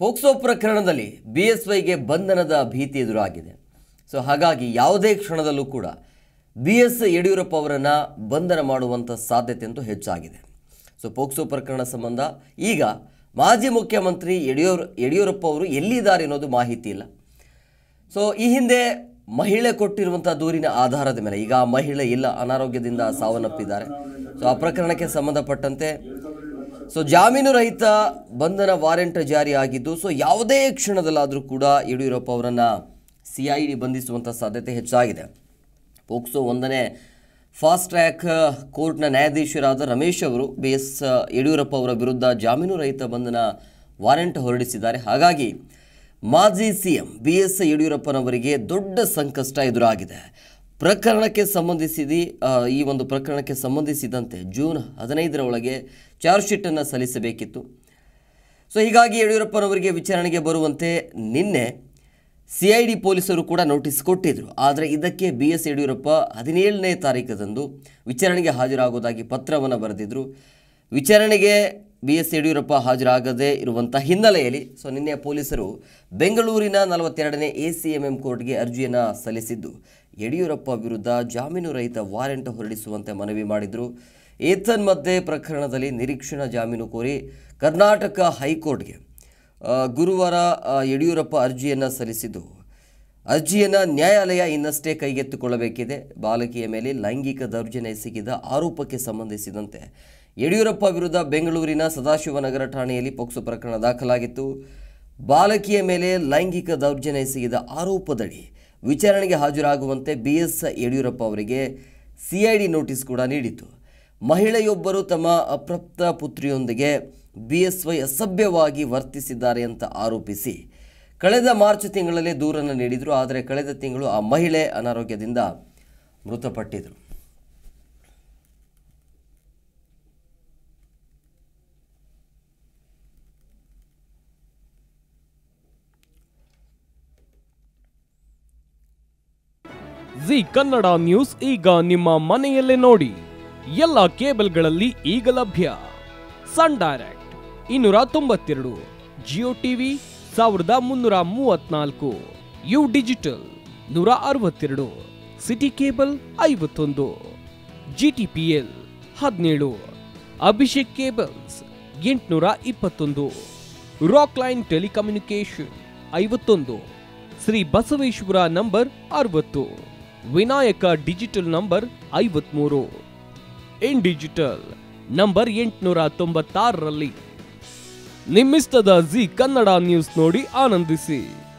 POCSO ಪ್ರಕರಣದಲ್ಲಿ B S ವೈಗೆ ಬಂಧನದ ಭೀತಿ ಎದುರಾಗಿದೆ ಸೊ ಹಾಗಾಗಿ ಯಾವುದೇ ಕ್ಷಣದಲ್ಲೂ ಕೂಡ ಬಿ ಎಸ್ ಯಡಿಯೂರಪ್ಪ ಅವರನ್ನು ಬಂಧನ ಮಾಡುವಂಥ ಸಾಧ್ಯತೆ ಅಂತೂ ಹೆಚ್ಚಾಗಿದೆ ಸೊ ಪೋಕ್ಸೋ ಪ್ರಕರಣ ಸಂಬಂಧ ಈಗ ಮಾಜಿ ಮುಖ್ಯಮಂತ್ರಿ ಯಡಿಯೂರ್ ಯಡಿಯೂರಪ್ಪ ಅವರು ಎಲ್ಲಿದ್ದಾರೆ ಅನ್ನೋದು ಮಾಹಿತಿ ಇಲ್ಲ ಸೊ ಈ ಹಿಂದೆ ಮಹಿಳೆ ಕೊಟ್ಟಿರುವಂಥ ದೂರಿನ ಆಧಾರದ ಮೇಲೆ ಈಗ ಆ ಮಹಿಳೆ ಇಲ್ಲ ಅನಾರೋಗ್ಯದಿಂದ ಸಾವನ್ನಪ್ಪಿದ್ದಾರೆ ಸೊ ಆ ಪ್ರಕರಣಕ್ಕೆ ಸಂಬಂಧಪಟ್ಟಂತೆ ಸೊ ಜಾಮೀನು ರಹಿತ ಬಂಧನ ವಾರೆಂಟ್ ಜಾರಿಯಾಗಿದ್ದು ಸೊ ಯಾವುದೇ ಕ್ಷಣದಲ್ಲಾದರೂ ಕೂಡ ಯಡಿಯೂರಪ್ಪ ಅವರನ್ನು ಸಿ ಐ ಡಿ ಬಂಧಿಸುವಂಥ ಸಾಧ್ಯತೆ ಹೆಚ್ಚಾಗಿದೆ ಪೋಕ್ಸೋ ಒಂದನೇ ಫಾಸ್ಟ್ ಟ್ರ್ಯಾಕ್ ಕೋರ್ಟ್ನ ನ್ಯಾಯಾಧೀಶರಾದ ರಮೇಶ್ ಅವರು ಬಿ ಎಸ್ ಯಡಿಯೂರಪ್ಪ ಅವರ ವಿರುದ್ಧ ಜಾಮೀನು ರಹಿತ ಬಂಧನ ವಾರೆಂಟ್ ಹೊರಡಿಸಿದ್ದಾರೆ ಹಾಗಾಗಿ ಮಾಜಿ ಸಿಎಂ ಬಿ ಎಸ್ ಯಡಿಯೂರಪ್ಪನವರಿಗೆ ದೊಡ್ಡ ಸಂಕಷ್ಟ ಎದುರಾಗಿದೆ ಪ್ರಕರಣಕ್ಕೆ ಸಂಬಂಧಿಸಿದ ಆ, ಈ ಒಂದು ಪ್ರಕರಣಕ್ಕೆ ಸಂಬಂಧಿಸಿದಂತೆ ಜೂನ್ ಹದಿನೈದರ ಒಳಗೆ ಚಾರ್ಜ್ ಶೀಟನ್ನು ಸಲ್ಲಿಸಬೇಕಿತ್ತು ಸೊ ಹೀಗಾಗಿ ಯಡಿಯೂರಪ್ಪನವರಿಗೆ ವಿಚಾರಣೆಗೆ ಬರುವಂತೆ ನಿನ್ನೆ ಸಿ ಐ ಡಿ ಪೊಲೀಸರು ಕೂಡ ನೋಟಿಸ್ ಕೊಟ್ಟಿದ್ದರು ಆದರೆ ಇದಕ್ಕೆ ಬಿ ಎಸ್ ಯಡಿಯೂರಪ್ಪ ಹದಿನೇಳನೇ ತಾರೀಕದಂದು ವಿಚಾರಣೆಗೆ ಹಾಜರಾಗುವುದಾಗಿ ಪತ್ರವನ್ನು ಬರೆದಿದ್ದರು ವಿಚಾರಣೆಗೆ ಬಿ ಎಸ್ ಯಡಿಯೂರಪ್ಪ ಹಾಜರಾಗದೇ ಇರುವಂಥ ಹಿನ್ನೆಲೆಯಲ್ಲಿ ಸೊ ನಿನ್ನೆ ಪೊಲೀಸರು ಬೆಂಗಳೂರಿನ ನಲವತ್ತೆರಡನೇ ಎ ಸಿ ಎಂ ಎಂ ಕೋರ್ಟ್ಗೆ ಅರ್ಜಿಯನ್ನು ಸಲ್ಲಿಸಿದ್ದು ಯಡಿಯೂರಪ್ಪ ವಿರುದ್ಧ ಜಾಮೀನು ರಹಿತ ವಾರೆಂಟ್ ಹೊರಡಿಸುವಂತೆ ಮನವಿ ಮಾಡಿದರು ಏತನ್ಮಧ್ಯೆ ಪ್ರಕರಣದಲ್ಲಿ ನಿರೀಕ್ಷಣಾ ಜಾಮೀನು ಕೋರಿ ಕರ್ನಾಟಕ ಹೈಕೋರ್ಟ್ಗೆ ಆ, ಗುರುವಾರ ಆ, ಯಡಿಯೂರಪ್ಪ ಅರ್ಜಿಯನ್ನು ಸಲ್ಲಿಸಿದ್ದು ಅರ್ಜಿಯನ್ನು ನ್ಯಾಯಾಲಯ ಇನ್ನಷ್ಟೇ ಕೈಗೆತ್ತಿಕೊಳ್ಳಬೇಕಿದೆ ಬಾಲಕಿಯ ಮೇಲೆ ಲೈಂಗಿಕ ದೌರ್ಜನ್ಯ ಎಸಗಿದ ಆರೋಪಕ್ಕೆ ಸಂಬಂಧಿಸಿದಂತೆ ಯಡಿಯೂರಪ್ಪ ವಿರುದ್ಧ ಬೆಂಗಳೂರಿನ ಸದಾಶಿವನಗರ ಠಾಣೆಯಲ್ಲಿ ಪೋಕ್ಸೋ ಪ್ರಕರಣ ದಾಖಲಾಗಿತ್ತು ಬಾಲಕಿಯ ಮೇಲೆ ಲೈಂಗಿಕ ದೌರ್ಜನ್ಯ ಎಸಗಿದ ಆರೋಪದಡಿ ವಿಚಾರಣೆಗೆ ಹಾಜರಾಗುವಂತೆ ಬಿ ಎಸ್ ಯಡಿಯೂರಪ್ಪ ಅವರಿಗೆ ಸಿಐಡಿ ನೋಟಿಸ್ ಕೂಡ ನೀಡಿತು ಮಹಿಳೆಯೊಬ್ಬರು ತಮ್ಮ ಅಪ್ರಾಪ್ತ ಪುತ್ರಿಯೊಂದಿಗೆ ಬಿ ಎಸ್ ವೈ ಅಸಭ್ಯವಾಗಿ ವರ್ತಿಸಿದ್ದಾರೆ ಅಂತ ಆರೋಪಿಸಿ ಕಳೆದ ಮಾರ್ಚ್ ತಿಂಗಳಲ್ಲಿ ದೂರನ್ನು ನೀಡಿದರು ಆದರೆ ಕಳೆದ ತಿಂಗಳು ಆ ಮಹಿಳೆ ಅನಾರೋಗ್ಯದಿಂದ ಮೃತಪಟ್ಟಿದ್ರು ಜಿ ಕನ್ನಡ ನ್ಯೂಸ್ ಈಗ ನಿಮ್ಮ ಮನೆಯಲ್ಲೇ ನೋಡಿ ಎಲ್ಲ ಕೇಬಲ್ಗಳಲ್ಲಿ ಈಗ ಲಭ್ಯ ಸನ್ ಡೈರೆಕ್ಟ್ ಇನ್ನೂರ ತೊಂಬತ್ತೆರಡು ಜಿಯೋ ಟಿವಿ ಸಾವಿರದ ಮುನ್ನೂರ ಮೂವತ್ನಾಲ್ಕು ಯು ಡಿಜಿಟಲ್ ನೂರ ಅರವತ್ತೆರಡು ಸಿಟಿ ಕೇಬಲ್ ಐವತ್ತೊಂದು ಜಿ ಟಿ ಪಿ ಎಲ್ ಹದಿನೇಳು ಅಭಿಷೇಕ್ ಕೇಬಲ್ಸ್ ಎಂಟುನೂರ ಇಪ್ಪತ್ತೊಂದು ರಾಕ್ ಲೈನ್ ಟೆಲಿಕಮ್ಯುನಿಕೇಶನ್ ಐವತ್ತೊಂದು ಶ್ರೀ ಬಸವೇಶ್ವರ ನಂಬರ್ ಅರವತ್ತು ವಿನಾಯಕ ಡಿಜಿಟಲ್ ನಂಬರ್ ಐವತ್ಮೂರು ಇನ್ ಡಿಜಿಟಲ್ ನಂಬರ್ ಎಂಟುನೂರ ತೊಂಬತ್ತಾರರಲ್ಲಿ ನಿಮ್ಮಿಸ್ತದ ಜಿ ಕನ್ನಡ ನ್ಯೂಸ್ ನೋಡಿ ಆನಂದಿಸಿ